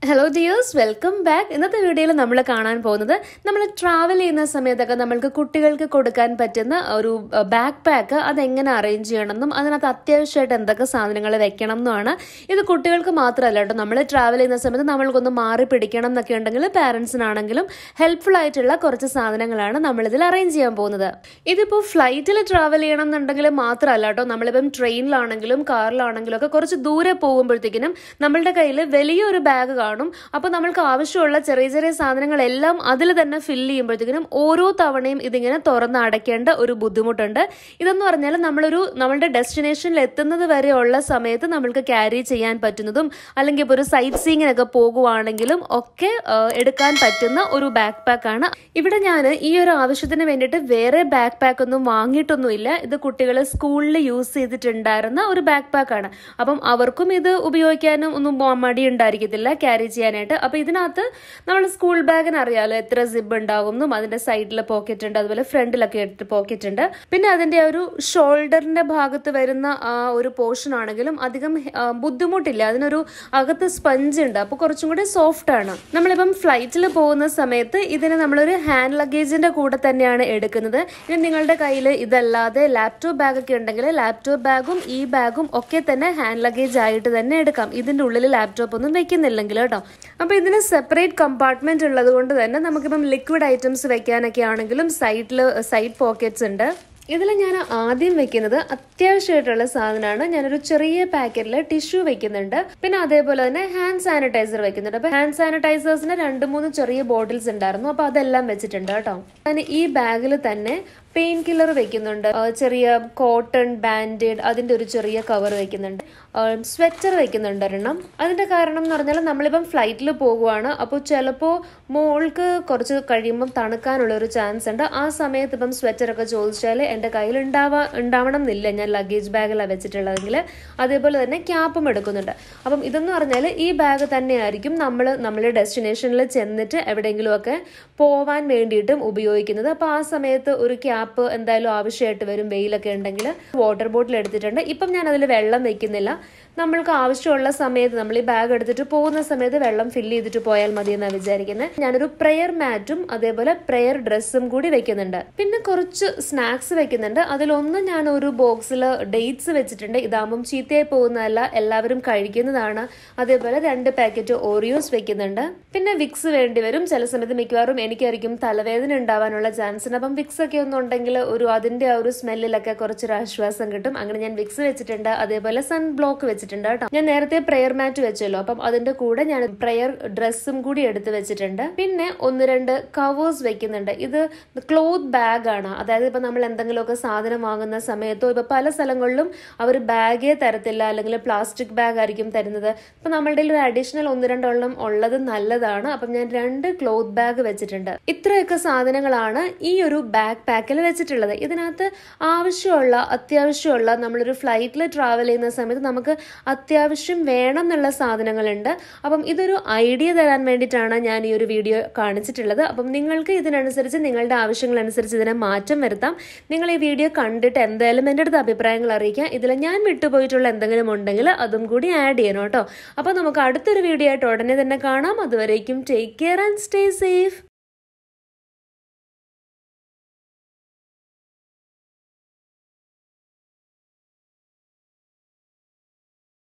hello dears welcome back ഇന്നത്തെ വീഡിയോയിൽ നമ്മൾ കാണാൻ പോകുന്നത് നമ്മൾ ട്രാവൽ ചെയ്യുന്ന സമയത്തൊക്കെ നമ്മൾക്ക് കുട്ടികൾക്ക് കൊടുക്കാൻ പറ്റുന്ന ഒരു ബാക്ക് പാക്ക് അതെങ്ങനെ അറേഞ്ച് ചെയ്യണമെന്നും അതിനകത്ത് അത്യാവശ്യമായിട്ട് എന്തൊക്കെ സാധനങ്ങൾ വെക്കണം എന്നുമാണ് ഇത് കുട്ടികൾക്ക് മാത്രമല്ല കേട്ടോ നമ്മൾ ട്രാവൽ ചെയ്യുന്ന സമയത്ത് നമ്മൾക്കൊന്ന് മാറി പിടിക്കണം എന്നൊക്കെ ഉണ്ടെങ്കിൽ പാരൻസിനാണെങ്കിലും ഹെൽപ്ഫുൾ ആയിട്ടുള്ള കുറച്ച് സാധനങ്ങളാണ് നമ്മളിതിൽ അറേഞ്ച് ചെയ്യാൻ പോകുന്നത് ഇതിപ്പോൾ ഫ്ലൈറ്റിൽ ട്രാവൽ ചെയ്യണം എന്നുണ്ടെങ്കിൽ മാത്രമല്ല കേട്ടോ നമ്മളിപ്പം ട്രെയിനിലാണെങ്കിലും കാറിലാണെങ്കിലും ഒക്കെ കുറച്ച് ദൂരെ പോകുമ്പോഴത്തേക്കിനും നമ്മളുടെ കയ്യിൽ വലിയൊരു ബാഗ് കാണും അപ്പോൾ നമ്മൾക്ക് ആവശ്യമുള്ള ചെറിയ ചെറിയ സാധനങ്ങളെല്ലാം അതിൽ തന്നെ ഫില്ല് ചെയ്യുമ്പോഴത്തേക്കിനും ഓരോ തവണയും ഇതിങ്ങനെ തുറന്ന് അടയ്ക്കേണ്ട ഒരു ബുദ്ധിമുട്ടുണ്ട് ഇതെന്ന് പറഞ്ഞാൽ നമ്മളൊരു നമ്മളുടെ ഡെസ്റ്റിനേഷനിൽ എത്തുന്നത് വരെയുള്ള സമയത്ത് നമ്മൾക്ക് ക്യാരി ചെയ്യാൻ പറ്റുന്നതും അല്ലെങ്കിൽ ഇപ്പോൾ ഒരു സൈറ്റ് സീങ്ങിനൊക്കെ പോകുവാണെങ്കിലും ഒക്കെ ആ, എടുക്കാൻ പറ്റുന്ന ഒരു ബാക്ക് പാക്ക് ആണ് ഇവിടെ ഞാൻ ഈ ഒരു ആവശ്യത്തിന് വേണ്ടിയിട്ട് വേറെ ബാക്ക് പാക്ക് ഒന്നും വാങ്ങിയിട്ടൊന്നുമില്ല ഇത് കുട്ടികൾ സ്കൂളിൽ യൂസ് ചെയ്തിട്ടുണ്ടായിരുന്ന ഒരു ബാക്ക് പാക്ക് ആണ് അപ്പം അവർക്കും ഇത് ഉപയോഗിക്കാനും ഒന്നും മ- മടി ഉണ്ടായിരിക്കത്തില്ല ക്യാരി ചെയ്യാനായിട്ട് അപ്പൊ ഇതിനകത്ത് നമ്മൾ സ്കൂൾ ബാഗിന് അറിയാലോ എത്ര സിബ് ഉണ്ടാകുമെന്നും അതിന്റെ സൈഡിൽ പോക്കറ്റ് ഉണ്ട് അതുപോലെ ഫ്രണ്ടിലൊക്കെ എടുത്ത് പോക്കറ്റ് ഉണ്ട് പിന്നെ അതിന്റെ ആ ഒരു ഷോൾഡറിന്റെ ഭാഗത്ത് വരുന്ന ആ ഒരു പോർഷൻ ആണെങ്കിലും അധികം ആ, ബുദ്ധിമുട്ടില്ല അതിനൊരു അകത്ത് സ്പഞ്ച് ഉണ്ട് അപ്പോൾ കുറച്ചും കൂടി സോഫ്റ്റ് ആണ് നമ്മളിപ്പം ഫ്ലൈറ്റിൽ പോകുന്ന സമയത്ത് ഇതിന് നമ്മളൊരു ഹാൻഡ് ലഗേജിന്റെ കൂടെ തന്നെയാണ് എടുക്കുന്നത് ഇനി നിങ്ങളുടെ കയ്യിൽ ഇതല്ലാതെ ലാപ്ടോപ്പ് ബാഗ് ഒക്കെ ഉണ്ടെങ്കിൽ ലാപ്ടോപ്പ് ബാഗും ഈ ബാഗും ഒക്കെ തന്നെ ഹാൻഡ് ലഗേജ് ആയിട്ട് തന്നെ എടുക്കാം ഇതിന്റെ ഉള്ളിൽ ലാപ്ടോപ്പ് ഒന്നും വെക്കുന്നില്ലെങ്കിൽ കേട്ടോ അപ്പോൾ ഇതിന് സെപ്പറേറ്റ് കമ്പാർട്ട്മെന്റ് ഉള്ളത് കൊണ്ട് തന്നെ നമുക്കിപ്പം ലിക്വിഡ് ഐറ്റംസ് വെക്കാനൊക്കെ ആണെങ്കിലും സൈഡിൽ സൈഡ് പോക്കറ്റ്സ് ഉണ്ട് ഇതിൽ ഞാൻ ആദ്യം വെക്കുന്നത് അത്യാവശ്യമായിട്ടുള്ള സാധനമാണ് ഞാനൊരു ചെറിയ പാക്കറ്റിൽ ടിഷ്യൂ വെക്കുന്നുണ്ട് പിന്നെ അതേപോലെ തന്നെ ഹാൻഡ് സാനിറ്റൈസർ വെക്കുന്നുണ്ട് അപ്പൊ ഹാൻഡ് സാനിറ്റൈസേഴ്സിന് രണ്ട് മൂന്ന് ചെറിയ ബോട്ടിൽസ് ഉണ്ടായിരുന്നു അപ്പൊ അതെല്ലാം വെച്ചിട്ടുണ്ട് കേട്ടോ ഞാൻ ഈ ബാഗിൽ തന്നെ പെയിൻ കില്ലർ വെക്കുന്നുണ്ട് ആ, ചെറിയ കോട്ടൺ ബാൻഡേഡ് അതിന്റെ ഒരു ചെറിയ കവർ വെക്കുന്നുണ്ട് സ്വെറ്റർ വെക്കുന്നുണ്ട് ഒരെണ്ണം അതിന്റെ കാരണം എന്ന് പറഞ്ഞാൽ നമ്മളിപ്പം ഫ്ലൈറ്റിൽ പോകുവാണ് അപ്പോൾ ചിലപ്പോൾ മോൾക്ക് കുറച്ച് കഴിയുമ്പം തണുക്കാനുള്ള ഒരു ചാൻസ് ഉണ്ട് ആ സമയത്ത് ഇപ്പം സ്വെറ്റർ ഒക്കെ ചോദിച്ചാൽ എൻ്റെ കയ്യിൽ ഉണ്ടാവാ ഉണ്ടാവണം എന്നില്ല ഞാൻ ലഗേജ് ബാഗിലാണ് വെച്ചിട്ടുള്ളതെങ്കിൽ അതേപോലെ തന്നെ ക്യാപ്പും എടുക്കുന്നുണ്ട് അപ്പം ഇതെന്ന് പറഞ്ഞാൽ ഈ ബാഗ് തന്നെയായിരിക്കും നമ്മൾ നമ്മുടെ ഡെസ്റ്റിനേഷനിൽ ചെന്നിട്ട് എവിടെയെങ്കിലുമൊക്കെ പോവാൻ വേണ്ടിയിട്ടും ഉപയോഗിക്കുന്നത് അപ്പോൾ ആ സമയത്ത് ഒരു ക്യാപ്പ് എന്തായാലും ആവശ്യമായിട്ട് വരും വെയിലൊക്കെ ഉണ്ടെങ്കിൽ വാട്ടർ ബോട്ടിൽ എടുത്തിട്ടുണ്ട് ഇപ്പം ഞാൻ അതിൽ വെള്ളം വെക്കുന്നില്ല നമ്മൾക്ക് ആവശ്യമുള്ള സമയത്ത് നമ്മൾ ഈ ബാഗ് എടുത്തിട്ട് പോകുന്ന സമയത്ത് വെള്ളം ഫില്ല് ചെയ്തിട്ട് പോയാൽ മതി എന്നാണ് വിചാരിക്കുന്നത് ഞാനൊരു പ്രെയർ മാറ്റും അതേപോലെ പ്രെയർ ഡ്രസ്സും കൂടി വെക്കുന്നുണ്ട് പിന്നെ കുറച്ച് സ്നാക്സ് വെക്കുന്നുണ്ട് അതിലൊന്ന് ഞാൻ ഒരു ബോക്സിൽ ഡേറ്റ്സ് വെച്ചിട്ടുണ്ട് ഇതാകുമ്പം ചീത്തയായി പോകുന്നതല്ല എല്ലാവരും കഴിക്കുന്നതാണ് അതേപോലെ രണ്ട് പാക്കറ്റ് ഓറിയോസ് വെക്കുന്നുണ്ട് പിന്നെ വിക്സ് വേണ്ടി വരും ചില സമയത്ത് മിക്കവാറും എനിക്കായിരിക്കും തലവേദന ഉണ്ടാവാനുള്ള ചാൻസ് ഉണ്ട് അപ്പം വിക്സ് ഒക്കെ ഒന്നുണ്ടെങ്കിൽ ഒരു അതിന്റെ ആ ഒരു സ്മെല്ലിലൊക്കെ കുറച്ചൊരു ആശ്വാസം കിട്ടും അങ്ങനെ ഞാൻ വിക്സ് വെച്ചിട്ടുണ്ട് അതേപോലെ സൺ ബ്ലോക്ക് വെച്ചിട്ടുണ്ട് കേട്ടോ ഞാൻ നേരത്തെ പ്രെയർ മാറ്റ് വെച്ചല്ലോ അപ്പം അതിന്റെ കൂടെ ഞാൻ പ്രെയർ ഡ്രസ്സും കൂടി എടുത്ത് വെച്ചിട്ടുണ്ട് പിന്നെ ഒന്ന് രണ്ട് കവേഴ്സ് വെക്കുന്നുണ്ട് ഇത് ക്ലോത്ത് ബാഗ് ആണ് അതായത് ഇപ്പൊ നമ്മൾ എന്തെങ്കിലുമൊക്കെ സാധനം വാങ്ങുന്ന സമയത്തോ ഇപ്പൊ പല സ്ഥലങ്ങളിലും അവർ ബാഗേ തരത്തില്ല അല്ലെങ്കിൽ പ്ലാസ്റ്റിക് ബാഗ് ആയിരിക്കും തരുന്നത് ഇപ്പൊ നമ്മളുടെ കയ്യിൽ ഒരു അഡീഷണൽ ഒന്ന് രണ്ടെണ്ണം ഉള്ളത് നല്ലതാണ് അപ്പം ഞാൻ രണ്ട് ക്ലോത്ത് ബാഗ് വെച്ചിട്ടുണ്ട് ഇത്രയൊക്കെ സാധനങ്ങളാണ് ഈ ഒരു ബാക്ക് പാക്കിൽ വെച്ചിട്ടുള്ളത് ഇതിനകത്ത് ആവശ്യമുള്ള അത്യാവശ്യമുള്ള നമ്മളൊരു ഫ്ലൈറ്റിൽ ട്രാവൽ ചെയ്യുന്ന സമയത്ത് നമുക്ക് അത്യാവശ്യം വേണം എന്നുള്ള സാധനങ്ങളുണ്ട് അപ്പം ഇതൊരു ഐഡിയ തരാൻ വേണ്ടിയിട്ടാണ് ഞാൻ ഈ ഒരു വീഡിയോ കാണിച്ചിട്ടുള്ളത് അപ്പം നിങ്ങൾക്ക് ഇതിനനുസരിച്ച് നിങ്ങളുടെ ആവശ്യങ്ങളനുസരിച്ച് ഇതിനെ മാറ്റം വരുത്താം നിങ്ങൾ ഈ വീഡിയോ കണ്ടിട്ട് എന്തായാലും എൻ്റെ അടുത്ത് അഭിപ്രായങ്ങൾ അറിയിക്കാം ഇതിൽ ഞാൻ വിട്ടുപോയിട്ടുള്ള എന്തെങ്കിലും ഉണ്ടെങ്കിൽ അതും കൂടി ആഡ് ചെയ്യണം കേട്ടോ അപ്പോൾ നമുക്ക് അടുത്തൊരു വീഡിയോ ആയിട്ട് ഉടനെ തന്നെ കാണാം അതുവരേക്കും take care and stay safe